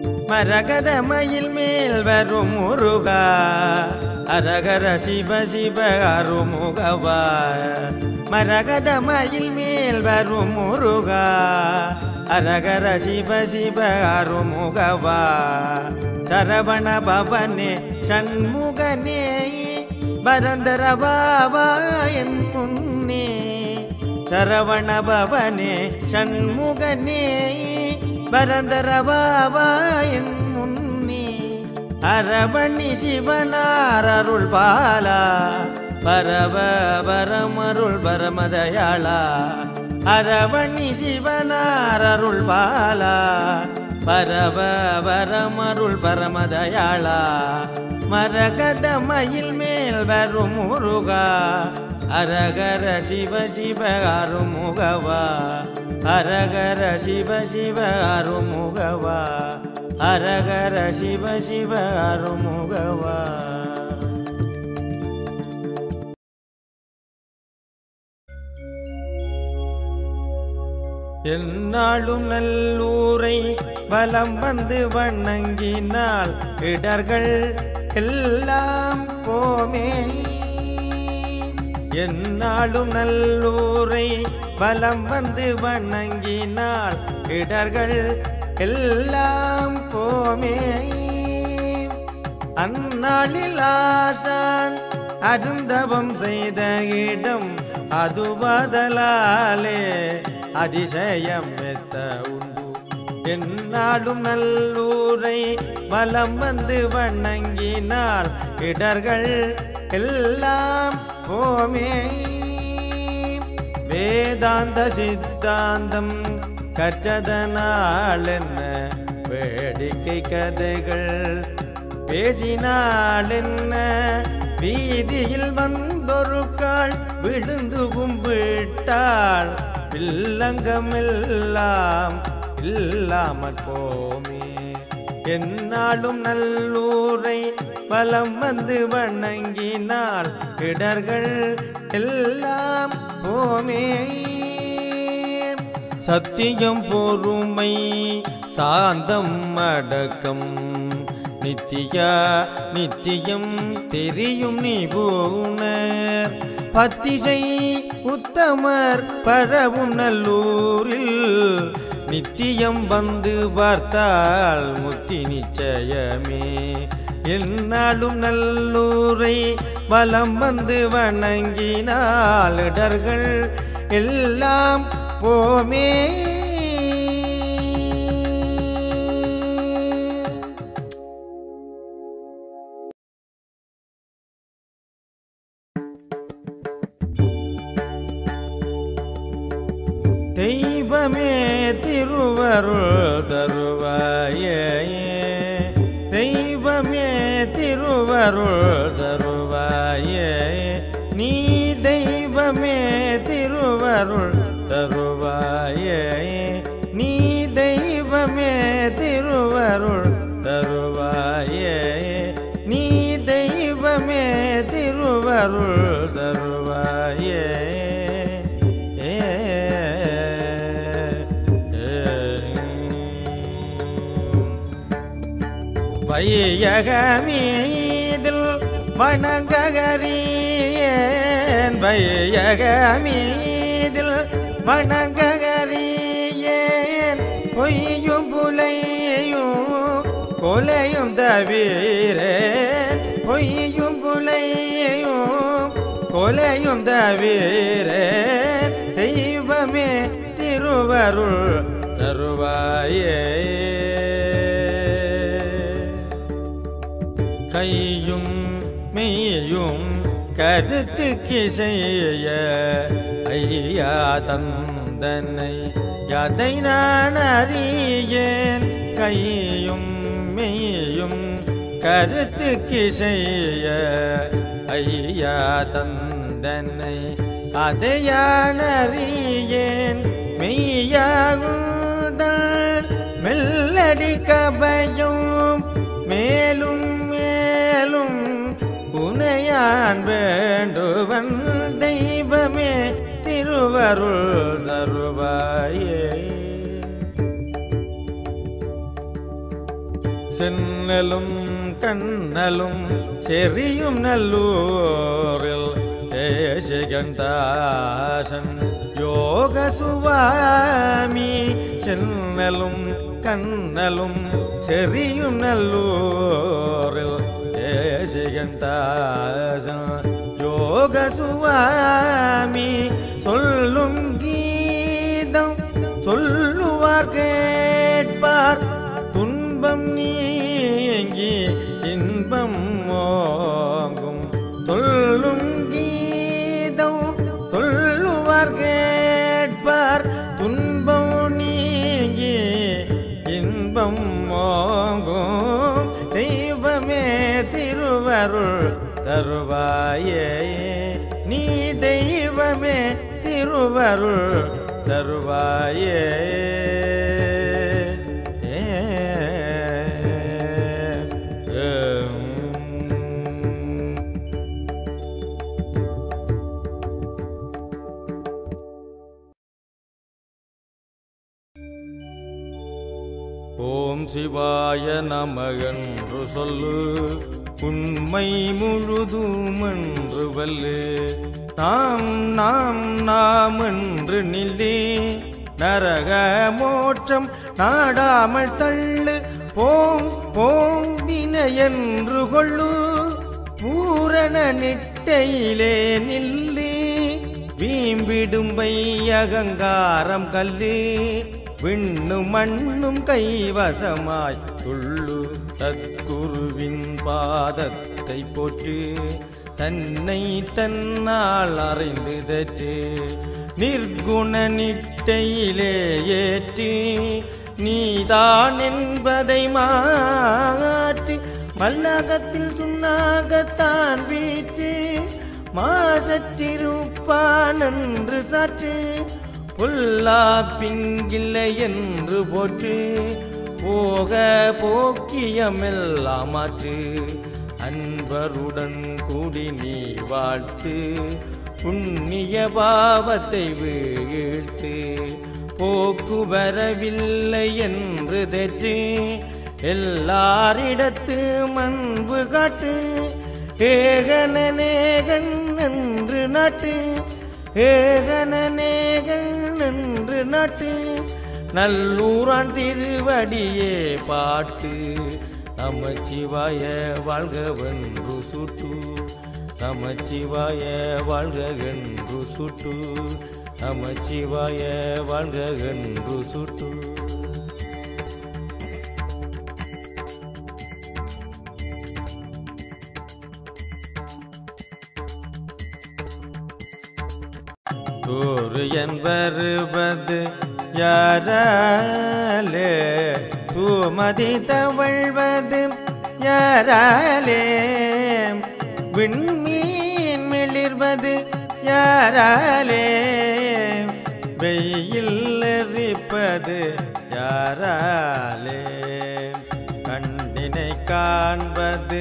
மரகத மயில் மேல் வரும் முருகா அரகர சிவ சிவ அருமுகவா மரகத மயில் மேல் வரும் முருகா அரகர சிவ சிவ அருமுகவா சரவண பவனே சண்முகனே பரந்தரவாவா என் முன்னே சரவண பவனே சண்முகனே பரந்தரவாவா என் முன்னே அரவணி சிவனார் அருள் பாலா பரவ பரமருள் பரமதயாளா அரவணி சிவனார் அருள் பாலா பரவ பரமருள் பரமதயாளா மரகத மயில் மேல் வரும் முருகா அரகர சிவ சிவ அருமுகவா அரகர சிவ சிவ அருமுகவா அரகர சிவ சிவ அருமுகவா எந்நாளும் நல்லூரை வலம் வந்து வணங்கினால் இடர்கள் எல்லாம் போமே எந்நாளும் நல்லூரை வலம் வந்து வணங்கினால் இடர்கள் எல்லாம் போமே அந்நாளில் ஆசான் அருந்தவம் செய்த இடம் அதுவதலாலே அதிசயம் மெத்த உண்டு எந்நாளும் நல்லூரை வலம் வந்து வணங்கினால் இடர்கள் எல்லாம் போமே வேதாந்த சித்தாந்தம் கற்றதனால் என்ன வேடிக்கை கதைகள் பேசினால் என்ன வீதியில் வந்தொரு கால் விழுந்து கும்பிட்டாள் வில்லங்கமெல்லாம் இல்லாமற் போமே எந்நாளும் நல்லூரை பலம் வந்து வணங்கினால் இடர்கள் எல்லாம் போமே சத்தியம் பொறுமை சாந்தம் அடக்கம் நித்தியா நித்தியம் தெரியும் நிபுணர் பத்திசை உத்தமர் பரவும் நல்லூரில் நித்தியம் வந்து பார்த்தால் முத்தி நிச்சயமே எந்நாளும் நல்லூரை வலம் வந்து வணங்கினால் இடர்கள் எல்லாம் போமே தெய்வமே திருவருள் தருவாயே தெய்வமே திருவருள் தருவாயே நீ தெய்வமே திருவருள் தருவாயே நீ தெய்வமே திருவருள் தருவாயே நீ தெய்வமே திருவருள் தருவாயே ஏ வையகமீதில் வணங்ககரியேன் வையகமீதில் வணங்ககரியேன் பொய்யும் புலையும் கொலையும் தவிரேன் பொய்யும் புலையும் கொலையும் தவிரேன் தெய்வமே திருவருள் தருவாயே கையும் மெய்யும் கருத்துக்கு செய்ய ஐயா தந்தனை எதை நான் அறியேன் கையும் மெய்யும் கருத்துக்கு செய்ய ஐயா தந்தனை அதை யான் அறியேன் மெய்யாகுதல் மெல்லடி கபையும் மேலும் மேலும் உனையான் வேண்டுவன் தெய்வமே திருவருள் தருவாயே சென்னலும் கண்ணலும் செறியும் நல்லூரில் தேசிகண்டாசன் யோக சுவாமி சென்னலும் கண்ணலும் செறியும் நல்லூரில் தேசிகண்டாசன் யோக சுவாமி சொல்லும் கீதம் சொல்லுவார் கேட்பார் துன்பம் நீங்கி இன்பம் மோங்கும் சொல்லும் கீதம் சொல்லுவார் கேட்பார் துன்பம் நீங்கி இன்பம் மோங்கும் தெய்வமே திருவருள் தருவாயே நீ தெய்வமே திருவருள் தருவாயே ஏ, ஏம். ஓம் சிவாய நமகன்று சொல்லு உண்மை முழுதும் என்று வல்லு நாம் நாம் நாம் என்று நில்லே நரக மோட்சம் நாடாமல் தள்ளு போம் போம் வினை என்று கொள்ளு பூரண நிட்டையிலே நில்லு வீம்பிடும் அகங்காரம் கல்லு விண்ணும் மண்ணும் கைவசமாய் துள்ளு தற்குருவின் பாதத்தை போற்று தன்னை தன்னால் அறிந்து தற்று நிர்குண நிட்டையிலே ஏற்று நீதான் என்பதை மாற்றி மல்லகத்தில் சுண்ணாகத்தான் வீட்டு மாசற்றிருப்பான் என்று சாற்று புல்லா பிங்கில்லை என்று போற்று போக போக்கியமெல்லாம் மாற்று அன்பருடன் கூடி நீ வாழ்த்து புண்ணிய பாவத்தை வீழ்த்து போக்கு வரவில்லை என்று தெற்று எல்லாரிடத்து அன்பு காட்டு ஏகனநேகன் என்று நாட்டு ஏகனநேகன் என்று நாட்டு நல்லூரான் திருவடியே பாட்டு நமச்சிவாய வாழ்கவென்று சுட்டு நமச்சிவாய வாழ்கென்று சுட்டு நமச்சிவாய வாழ்கென்று சுட்டு சூரியன் வருவது யாராலே தூமதி தவழ்வது யாராலே விண்மீன் மிளிர்வது யாராலே வெயில் எரிப்பது யாராலே கண்ணினை காண்பது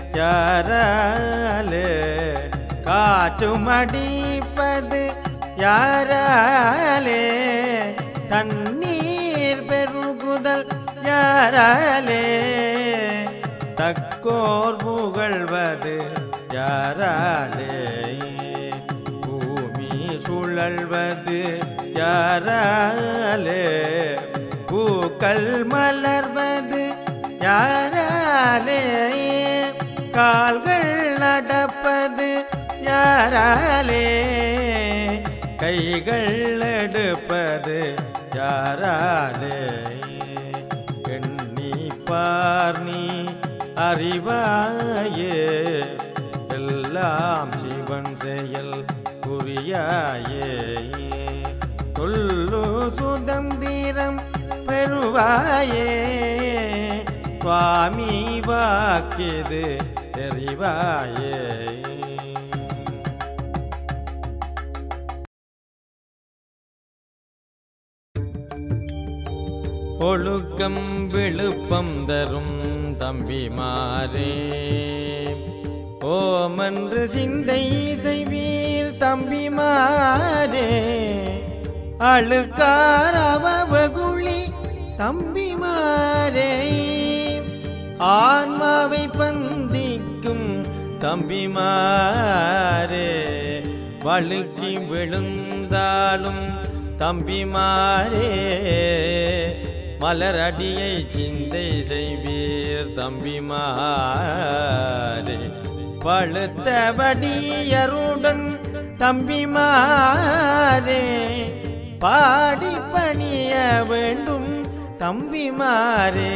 யாராலே காற்றும் அடிப்பது யாராலே தண்ணீர் பெருகுதல் யாராலே தக்கோர் புகழ்வது யாராலே பூமி சுழல்வது யாராலே பூக்கள் மலர்வது யாராலே கால்கள் நடப்பது யாராலே கைகள் எடுப்பது யாராலே எண்ணி பார் நீ அறிவாயே எல்லாம் சிவன் செயல் புரியாயே சொல்லு சுதந்திரம் பெறுவாயே சுவாமி வாக்கியது தெரிவாயே ஒழுக்கம் விழுப்பம் தரும் தம்பிமாரே ஓமன்று சிந்தை செய்வீர் தம்பிமாரே அழுக்காரவகுளி தம்பிமாரே ஆன்மாவை பந்திக்கும் தம்பிமாரே வழுக்கி விழுந்தாலும் தம்பிமாரே மலரடியை சிந்தை செய்வீர் தம்பிமாரே பழுத்தபடியருடன் தம்பிமாரே பாடி பணிய வேண்டும் தம்பிமாரே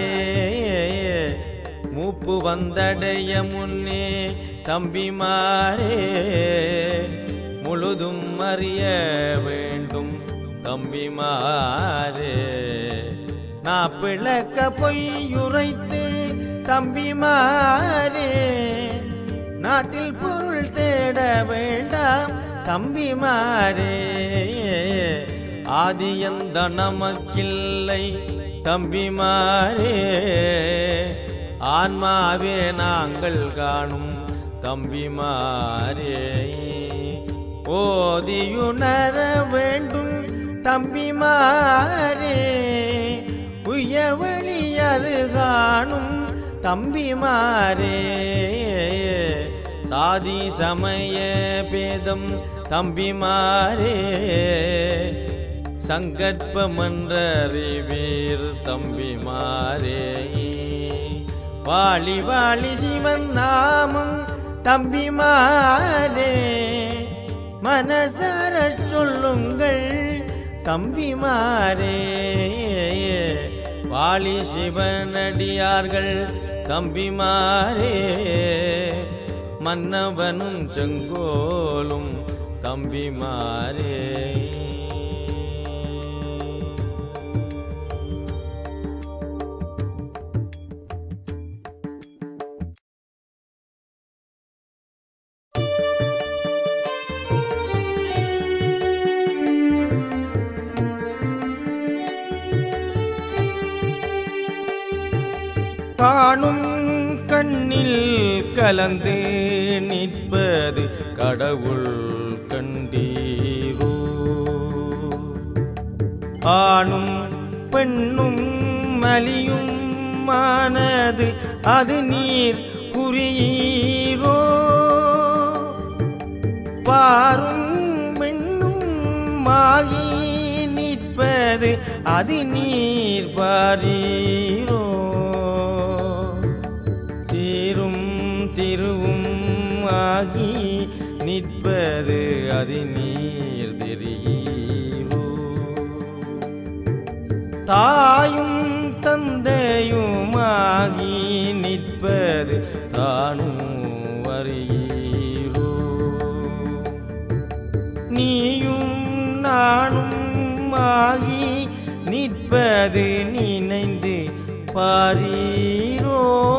மூப்பு வந்தடைய முன்னே தம்பிமாரே முழுதும் அறிய வேண்டும் தம்பிமாரே நான் பிளக்க பொய்யுரைத்து தம்பிமாரே நாட்டில் பொருள் தேட வேண்டாம் தம்பிமாரே ஆதியந்த நமக்கில்லை தம்பிமாரே ஆன்மாவே நாங்கள் காணும் தம்பிமாரே ஓதியுணர வேண்டும் தம்பிமாரே உய வழி அது காணும் தம்பிமாரே சாதி சமய பேதம் தம்பிமாரே சங்கற்பமன்றறிவீர் தம்பிமாரே வாழி வாழி சிவன் நாமம் தம்பிமாரே மனசார சொல்லுங்கள் தம்பிமாரே வாழி சிவனடியார்கள் தம்பிமாரே மன்னவனும் செங்கோலும் தம்பிமாரே காணும் கண்ணில் கலந்து நிற்பது கடவுள் கண்டீரோ ஆணும் பெண்ணும் மலியும் மானது அது நீர் குறியீரோ பாரும் பெண்ணும் மாகி நிற்பது அது நீர் பாரீரோ தீரும் திருவும் ஆகி நிற்பது அது நீர் தெரியுமோ தாயும் தந்தையுமாகி நிற்பது தானும் அறியீரோ நீயும் நானும் ஆகி நிற்பது நினைந்து பாரீரோ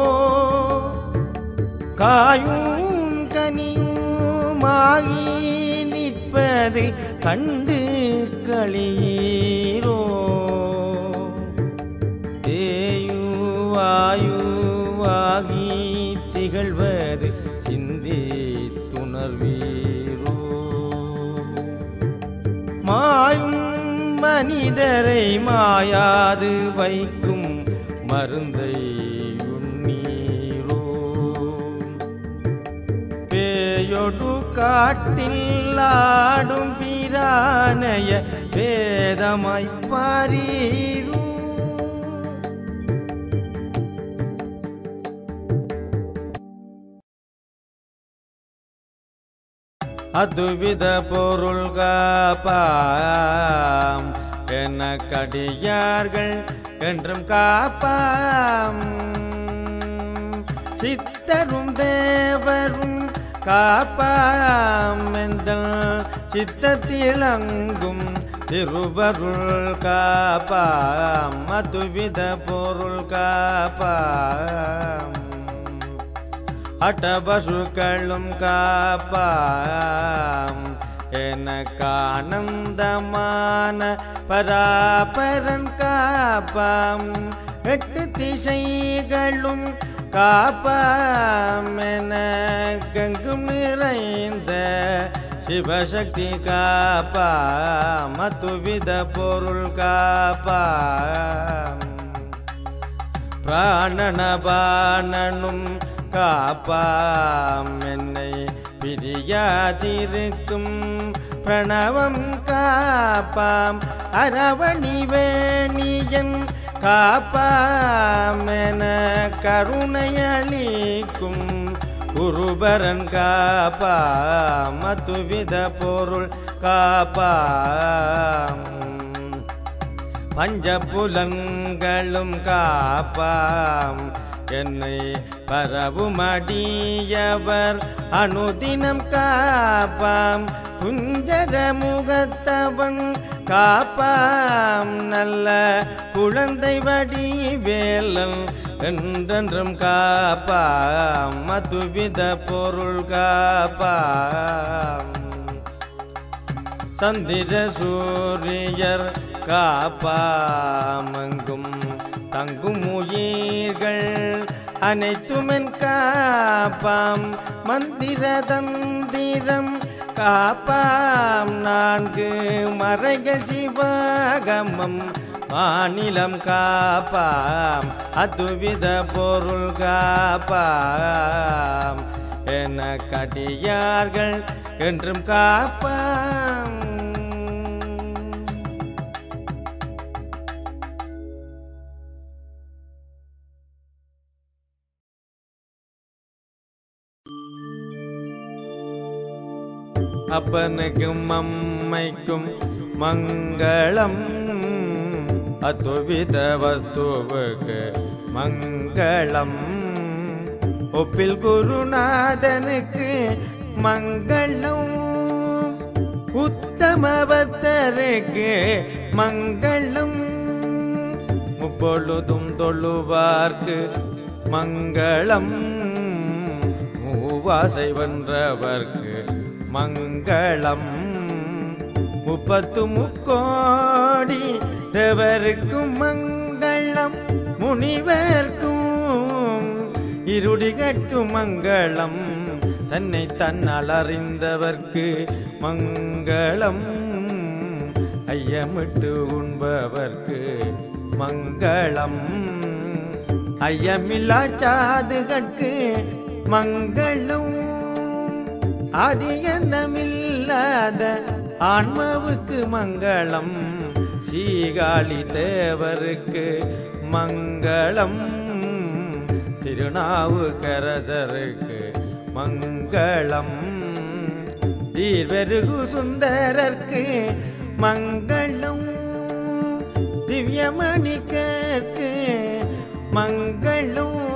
காயும் கனியுமாகி நிற்பது கண்டு களீரோ தேயுவாயுவாகி திகழ்வது சிந்தி துணர்வீரோ மாயும் மனிதரை மாயாது வைக்கும் மருந்தை உண்ணீரோ பேயொடு காட்டில் ஆடும் பிரானைய வேதமாய் பாரீரோ அதுவித பொருள் காப்பாம் என கடியார்கள் என்றும் காப்பாம் சித்தரும் தேவரும் காப்பாம் எந்தல் சித்தத்தில் அங்கும் திருவருள் காப்பாம் அதுவித பொருள் காப்பாம் அட்டபசுக்களும் காப்பாம் எனக்கு ஆனந்தமான பராபரன் காப்பாம் எட்டு திசைகளும் காப்பாம் என கங்கும் நிறைந்த சிவசக்தி காப்பாம் அத்துவித பொருள் காப்பாம் பிராணனபானனும் காப்பாம் என்னை பிரியாதிருக்கும் பிரணவம் காப்பாம் அரவணி வேணியன் காப்பாம் என கருணையளிக்கும் குருபரன் காப்பாம் மதுவித பொருள் காப்பாம் பஞ்சபுலன்களும் காப்பாம் என்னை பரவுமடியவர் அனுதினம் காப்பாம் குஞ்சர முகத்தவன் காப்பாம் நல்ல குழந்தை வடிவேலன் என்றென்றும் காப்பாம் மதுவித பொருள் காப்பாம் சந்திர சூரியர் காப்பாமங்கும் தங்கும் உயிர்கள் அனைத்துமென் காப்பாம் மந்திர தந்திரம் காப்பாம் நான்கு மறைகள் சிவகமம் மாநிலம் காப்பாம் அதுவித பொருள் காப்பாம் என கடியார்கள் என்றும் காப்பாம் அப்பனுக்கும் அம்மைக்கும் மங்களம் அத்துவித வஸ்துவுக்கு மங்களம் ஒப்பில் குருநாதனுக்கு மங்களம் உத்தமவத்தருக்கு மங்களம் முப்பொழுதும் தொழுவார்க்கு மங்களம் மூவாசை வென்றவர்க்கு மங்களம் முப்பத்து முக்கோடி தேவருக்கும் மங்களம் முனிவர்க்கும் இருடிகட்கும் மங்களம் தன்னை தன்னால் அறிந்தவர்க்கு மங்களம் ஐயமிட்டு உண்பவர்க்கு மங்களம் ஐயமில்லா சாதுகட்கு மங்களம் ஆதியந்தமில்லாத ஆன்மாவுக்கு மங்களம் சீகாழி தேவருக்கு மங்களம் திருநாவுக்கரசருக்கு மங்களம் தீர்வெருகு சுந்தரர்க்கு மங்களம் திவ்யமணிக்கற்கு மங்களம்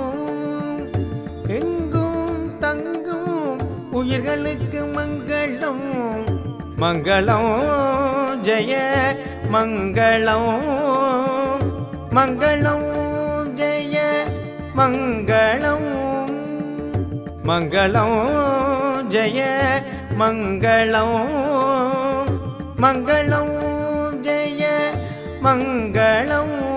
எங்கும் தங்கும் உயிர்களுக்கு மங்களம் மங்களம் ஜெய மங்களம் மங்களம் ஜெய மங்களம் மங்களம் ஜெய மங்களம் மங்களம் ஜெய மங்களம்